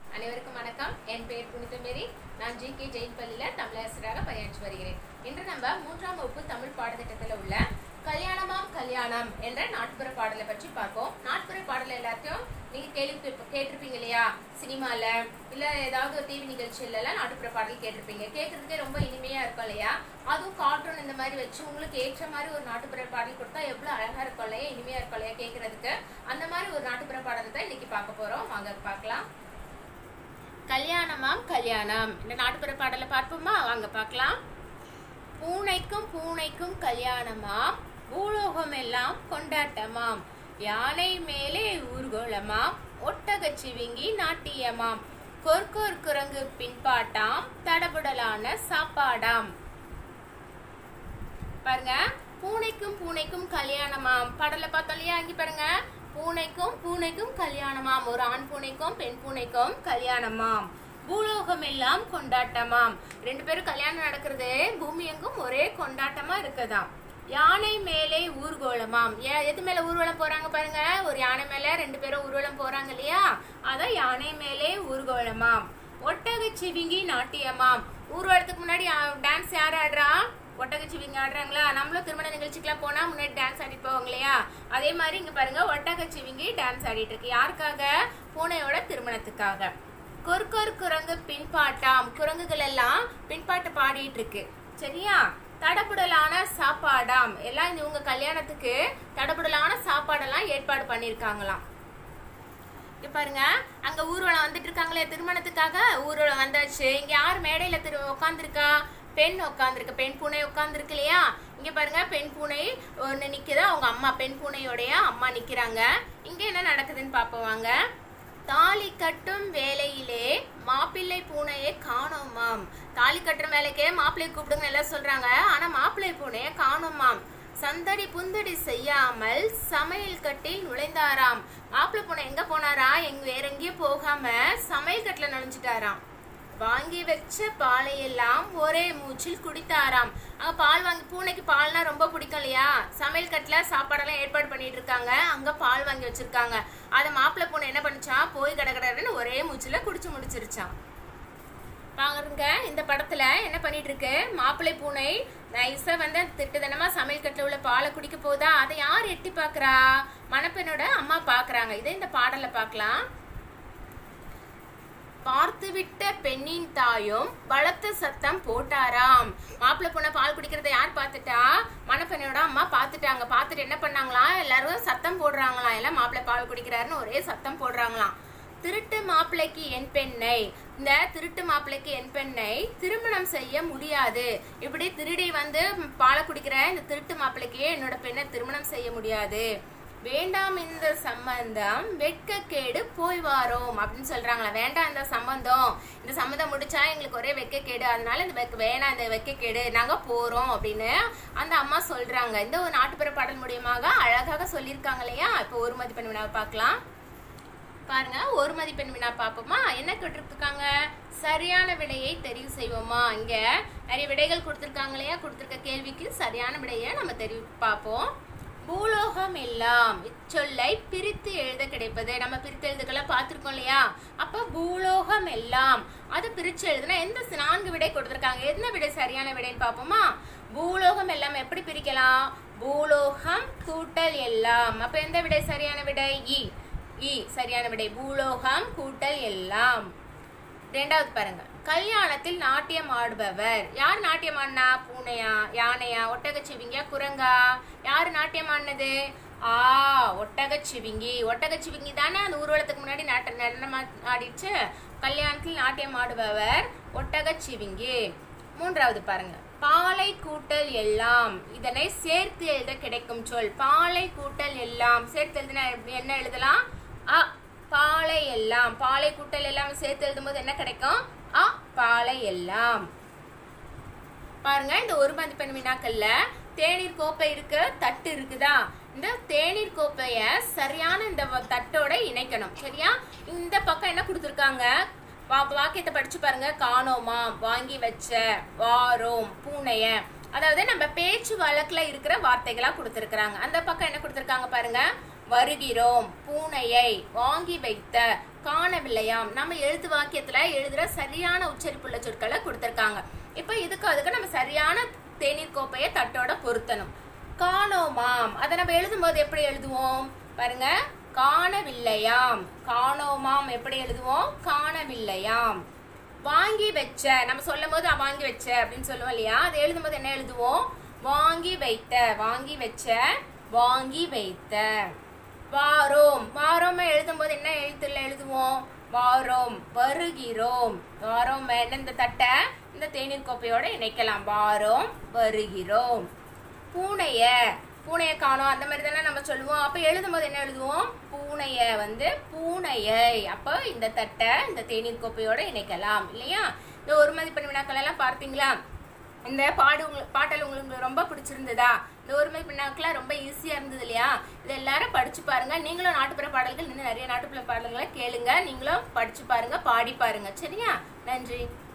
அனைவருக்கும் வணக்கம் என் பெயர் புனிதமேரி நான் ஜி கே ஜெயின் பள்ளியில் தமிழாசிரியராக பணியாற்றி வருகிறேன் இன்று நம்ம மூன்றாம் வகுப்பு தமிழ் பாடத்திட்டத்தில் உள்ள கல்யாணமாம் கல்யாணம் என்ற நாட்டுப்புற பாடலை பற்றி பார்ப்போம் நாட்டுப்புற பாடல் எல்லாத்தையும் நீங்க கேள்வி கேட்டிருப்பீங்க இல்லையா சினிமால இல்ல ஏதாவது டிவி நிகழ்ச்சியில எல்லாம் நாட்டுப்புற பாடல் கேட்டிருப்பீங்க கேட்கறதுக்கே ரொம்ப இனிமையா இருக்கும் இல்லையா அதுவும் கார்ட்டூன் இந்த மாதிரி வச்சு உங்களுக்கு ஏற்ற மாதிரி ஒரு நாட்டுப்புற பாடல் கொடுத்தா எவ்வளவு அழகா இருக்கும் இல்லையா இனிமையா இருக்கும் இல்லையா கேட்கறதுக்கு அந்த மாதிரி ஒரு நாட்டுப்புற பாடலை தான் இன்னைக்கு பார்க்க போறோம் வாங்க பார்க்கலாம் கல்யாணமாம் கல்யாணம் இந்த நாட்டுப்புற பாடலை பார்ப்போமா வாங்க பார்க்கலாம் பூனைக்கும் பூனைக்கும் கல்யாணமாம் பூலோகம் எல்லாம் கொண்டாட்டமாம் யானை மேலே ஊர்கோலமாம் ஒட்டகச் சிவிங்கி நாட்டியமாம் கொர்கொர் குரங்கு பின்பாட்டாம் தடபுடலான சாப்பாடாம் பாருங்க பூனைக்கும் பூனைக்கும் கல்யாணமாம் பாடல பார்த்தோம் இல்லையா இங்க பாருங்க பூனைக்கும் பூனைக்கும் கல்யாணமாம் ஒரு ஆண் பூனைக்கும் பெண் பூனைக்கும் கல்யாணமாம் பூலோகம் எல்லாம் கொண்டாட்டமாம் ரெண்டு பேரும் கல்யாணம் நடக்கிறது பூமி எங்கும் ஒரே கொண்டாட்டமா இருக்குதாம் யானை மேலே ஊர்கோலமாம் ஏ- எது மேல ஊர்வலம் போறாங்க பாருங்க ஒரு யானை மேல ரெண்டு பேரும் ஊர்வலம் போறாங்க இல்லையா அதான் யானை மேலே ஊர்கோலமாம் ஒட்டக சிவிங்கி நாட்டியமாம் ஊர்வலத்துக்கு முன்னாடி டான்ஸ் யார் ஆடுறா ஒட்டகச்சிவிங்க ஆடுறாங்களா நம்மளும் திருமண நிகழ்ச்சிக்கெல்லாம் போனா முன்னாடி டான்ஸ் ஆடிட்டு போவாங்க இல்லையா அதே மாதிரி இங்க பாருங்க ஒட்டகச்சிவிங்கி டான்ஸ் ஆடிட்டு இருக்கு யாருக்காக பூனையோட திருமணத்துக்காக கொர்கொர் குரங்கு பின்பாட்டாம் குரங்குகள் எல்லாம் பின்பாட்டு பாடிட்டு இருக்கு சரியா தடபுடலான சாப்பாடாம் எல்லாம் இந்த இவங்க கல்யாணத்துக்கு தடபுடலான சாப்பாடெல்லாம் ஏற்பாடு பண்ணிருக்காங்களாம் இங்க பாருங்க அங்க ஊர்வலம் வந்துட்டு இருக்காங்களே திருமணத்துக்காக ஊர்வலம் வந்தாச்சு இங்க யார் மேடையில திரு உட்காந்துருக்கா பெண் உட்காந்துருக்கு பெண் பூனை உட்காந்துருக்கு இல்லையா இங்க பாருங்க பெண் பூனை ஒண்ணு நிக்குது அவங்க அம்மா பெண் பூனையோடைய அம்மா நிக்கிறாங்க இங்க என்ன நடக்குதுன்னு பாப்போம் வாங்க தாலி கட்டும் வேலையிலே மாப்பிள்ளை பூனையை காணோமாம் தாலி கட்டுற வேலைக்கே மாப்பிள்ளை கூப்பிடுங்க எல்லாம் சொல்றாங்க ஆனா மாப்பிள்ளை பூனையை காணோமாம் சந்தடி புந்தடி செய்யாமல் சமையல் கட்டில் நுழைந்தாராம் மாப்பிள்ளை பூனை எங்க போனாரா எங்க வேற எங்கேயும் போகாம சமையல் கட்டில நுழைஞ்சிட்டாராம் வாங்கி வச்ச பாலை எல்லாம் ஒரே மூச்சில் குடித்தாராம் அங்க பால் வாங்கி பூனைக்கு பால்னா ரொம்ப பிடிக்கும் இல்லையா சமையல் கட்டில சாப்பாடெல்லாம் ஏற்பாடு பண்ணிட்டு இருக்காங்க அங்க பால் வாங்கி வச்சிருக்காங்க அத மாப்பிள்ளை பூனை என்ன பண்ணுச்சான் போய் கடகடன்னு ஒரே மூச்சுல குடிச்சு முடிச்சிருச்சான் பாருங்க இந்த படத்துல என்ன பண்ணிட்டு இருக்கு மாப்பிள்ளை பூனை நைஸா வந்து திட்டுதனமா சமையல் கட்டுல உள்ள பாலை குடிக்க போதா அதை யார் எட்டி பாக்குறா மணப்பெண்ணோட அம்மா பாக்குறாங்க இதை இந்த பாடல்ல பார்க்கலாம் பார்த்துவிட்ட பெண்ணின் தாயும் பலத்த சத்தம் போட்டாராம் மாப்பிள்ளை பொண்ணை பால் குடிக்கிறத யார் பார்த்துட்டா மணப்பெண்ணோட அம்மா பார்த்துட்டாங்க பார்த்துட்டு என்ன பண்ணாங்களாம் எல்லாரும் சத்தம் போடுறாங்களாம் எல்லாம் மாப்பிள்ளை பால் குடிக்கிறாருன்னு ஒரே சத்தம் போடுறாங்களாம் திருட்டு மாப்பிள்ளைக்கு என் பெண்ணை இந்த திருட்டு மாப்பிள்ளைக்கு என் பெண்ணை திருமணம் செய்ய முடியாது இப்படி திருடி வந்து பாலை குடிக்கிற இந்த திருட்டு மாப்பிள்ளைக்கு என்னோட பெண்ணை திருமணம் செய்ய முடியாது வேண்டாம் இந்த சம்பந்தம் வெட்கக்கேடு போய் வாரோம் அப்படின்னு சொல்றாங்களா வேண்டாம் இந்த சம்பந்தம் இந்த சம்பந்தம் முடிச்சா எங்களுக்கு ஒரே வெட்கக்கேடு அதனால இந்த வெக்க வேணாம் இந்த வெட்கக்கேடு நாங்க போறோம் அப்படின்னு அந்த அம்மா சொல்றாங்க இந்த ஒரு நாட்டுப்புற பாடல் மூலியமாக அழகாக சொல்லியிருக்காங்க இல்லையா இப்போ ஒரு மதிப்பெண் வினாவை பார்க்கலாம் பாருங்க ஒரு மதிப்பெண் வினா பார்ப்போமா என்ன கேட்டிருக்காங்க சரியான விடையை தெரிவு செய்வோமா இங்க நிறைய விடைகள் கொடுத்திருக்காங்க இல்லையா கொடுத்திருக்க கேள்விக்கு சரியான விடையை நம்ம தெரிவு பார்ப்போம் பூலோகம் எல்லாம் இச்சொல்லை பிரித்து எழுத கிடைப்பது நம்ம பிரித்து எழுதுக்கெல்லாம் பார்த்திருக்கோம் இல்லையா அப்ப பூலோகம் எல்லாம் அது பிரிச்சு எழுதுனா எந்த சி- நான்கு விடை கொடுத்திருக்காங்க என்ன விடை சரியான விடைன்னு பார்ப்போமா பூலோகம் எல்லாம் எப்படி பிரிக்கலாம் பூலோகம் கூட்டல் எல்லாம் அப்ப எந்த விடை சரியான விடை இ இ சரியான விடை பூலோகம் கூட்டல் எல்லாம் ரெண்டாவது பாருங்க கல்யாணத்தில் நாட்டியம் ஆடுபவர் யார் நாட்டியம் ஆடினா பூனையா யானையா ஒட்டகச்சிவிங்கியா குரங்கா யார் நாட்டியம் ஆடினது ஆ ஒட்டகச்சிவிங்கி ஒட்டகச்சிவிங்கி தானே அந்த ஊர்வலத்துக்கு முன்னாடி நாட்ட நடனம் ஆ- ஆடிடுச்சு கல்யாணத்தில் நாட்டியம் ஆடுபவர் ஒட்டகச்சிவிங்கி மூன்றாவது பாருங்க பாலை கூட்டல் எல்லாம் இதனை சேர்த்து எழுத கிடைக்கும் சொல் பாலை கூட்டல் எல்லாம் சேர்த்து எழுதினா எப்படி- என்ன எழுதலாம் அ பாலை எல்லாம் பாலை கூட்டல் எல்லாம் சேர்த்து எழுதும்போது என்ன கிடைக்கும் அ பாலை எல்லாம் பாருங்க இந்த ஒரு மதிப்பெண் வினாக்கள்ல தேநீர் கோப்பை இருக்கு தட்டு இருக்குதா இந்த தேநீர் கோப்பைய சரியான இந்த வ- தட்டோட இணைக்கணும் சரியா இந்த பக்கம் என்ன கொடுத்துருக்காங்க வா வாக்கியத்தை படிச்சு பாருங்க காணோமா வாங்கி வச்ச வாரோம் பூனைய அதாவது நம்ம பேச்சு வழக்குல இருக்கிற வார்த்தைகளா கொடுத்துருக்காங்க அந்த பக்கம் என்ன கொடுத்துருக்காங்க பாருங்க வருகிறோம் பூனையை வாங்கி வைத்த காணவில்லையாம் நம்ம எழுத்து வாக்கியத்துல எழுதுற சரியான உச்சரிப்புள்ள சொற்களை கொடுத்திருக்காங்க இப்போ இதுக்கு அதுக்கு நம்ம சரியான தேநீர் கோப்பையை தட்டோட பொருத்தணும் காணோமாம் அதை நம்ம எழுதும்போது எப்படி எழுதுவோம் பாருங்க காணவில்லையாம் காணோமாம் எப்படி எழுதுவோம் காணவில்லையாம் வாங்கி வச்ச நம்ம சொல்லும் போது வாங்கி வச்ச அப்படின்னு சொல்லுவோம் இல்லையா அதை எழுதும் போது என்ன எழுதுவோம் வாங்கி வைத்த வாங்கி வச்ச வாங்கி வைத்த வாரோம் வாரோம் எழுதும் போது என்ன எழுத்துல எழுதுவோம் வாரோம் வருகிறோம் வாரோம் என்ன இந்த தட்டை இந்த தேநீர் கோப்பையோட இணைக்கலாம் வாரோம் வருகிறோம் பூனைய பூனையை காணோம் அந்த மாதிரி தானே நம்ம சொல்லுவோம் அப்போ எழுதும் போது என்ன எழுதுவோம் பூனைய வந்து பூனையை அப்போ இந்த தட்டை இந்த தேநீர் கோப்பையோட இணைக்கலாம் இல்லையா இந்த ஒரு மதிப்பெண் வினாக்கள் எல்லாம் பார்த்தீங்களா இந்த பாடு உங்களுக்கு பாட்டல் உங்களுக்கு ரொம்ப பிடிச்சிருந்ததா இந்த ஒரு மதிப்பெண்ணாக்கெல்லாம் ரொம்ப ஈஸியாக இருந்தது இல்லையா இது எல்லாரும் படிச்சு பாருங்க நீங்களும் நாட்டுப்புற பாடல்கள் இன்னும் நிறைய நாட்டுப்புற பாடல்களை கேளுங்க நீங்களும் படிச்சு பாருங்க பாடி பாருங்க சரியா நன்றி